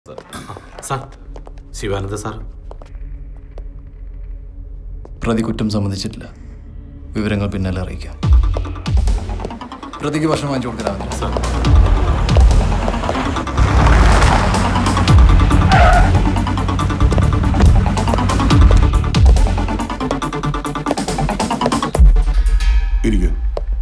Sir Sivananda sir പ്രതി കുറ്റം സമ്മതിച്ചിട്ടില്ല വിവരങ്ങൾ പിന്നാലെ അറിയിക്കാം പ്രതിക്ക് ഭക്ഷണം വാങ്ങിച്ചു കൊടുക്കലാവില്ല സാർ ഇരിക്കും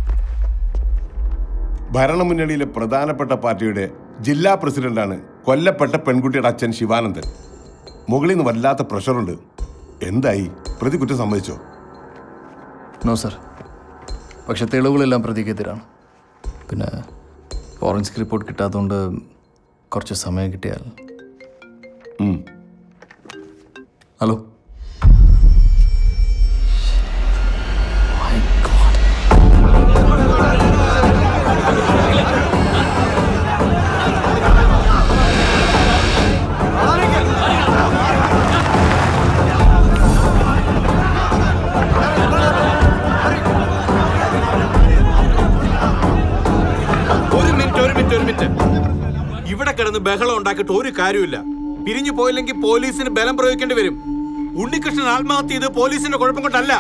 ഭരണമുന്നണിയിലെ പ്രധാനപ്പെട്ട പാർട്ടിയുടെ ജില്ലാ പ്രസിഡന്റാണ് കൊല്ലപ്പെട്ട പെൺകുട്ടിയുടെ അച്ഛൻ ശിവാനന്ദൻ മുകളിൽ നിന്ന് വല്ലാത്ത പ്രഷറുണ്ട് എന്തായി പ്രതി കുറ്റം സമ്മതിച്ചോ നോ സർ പക്ഷെ തെളിവുകളെല്ലാം പ്രതിക്കെതിരാണ് പിന്നെ ഫോറൻസിക് റിപ്പോർട്ട് കിട്ടാത്തതുകൊണ്ട് കുറച്ച് സമയം കിട്ടിയാൽ ഉം. ഹലോ ഒരു മിനിറ്റ് ഒരു മിനിറ്റ് ഒരു മിനിറ്റ് ഇവിടെ കിടന്ന് ബഹളം ഉണ്ടാക്കിയിട്ട് ഒരു കാര്യമില്ല പിരിഞ്ഞു പോയില്ലെങ്കിൽ പോലീസിന് ബലം പ്രയോഗിക്കേണ്ടി വരും ഉണ്ണികൃഷ്ണൻ ആത്മഹത്യ ചെയ്ത് പോലീസിന്റെ കുഴപ്പം കൊണ്ടല്ല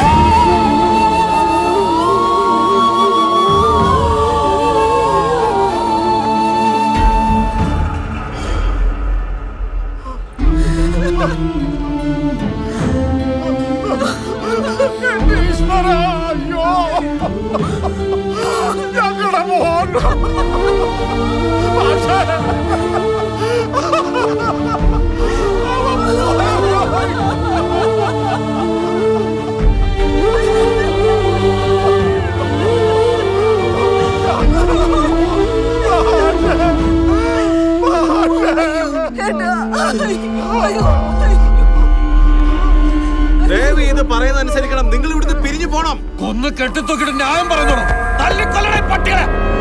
ദയവ് ഇത് പറയുന്നത് അനുസരിക്കണം നിങ്ങൾ ഇവിടുന്ന് പിരിഞ്ഞു പോണം ഒന്ന് കെട്ടിത്തൂക്കിട്ട് ന്യായം പറയുന്നു തല്ലിക്കൊല്ലണേ പട്ടികളെ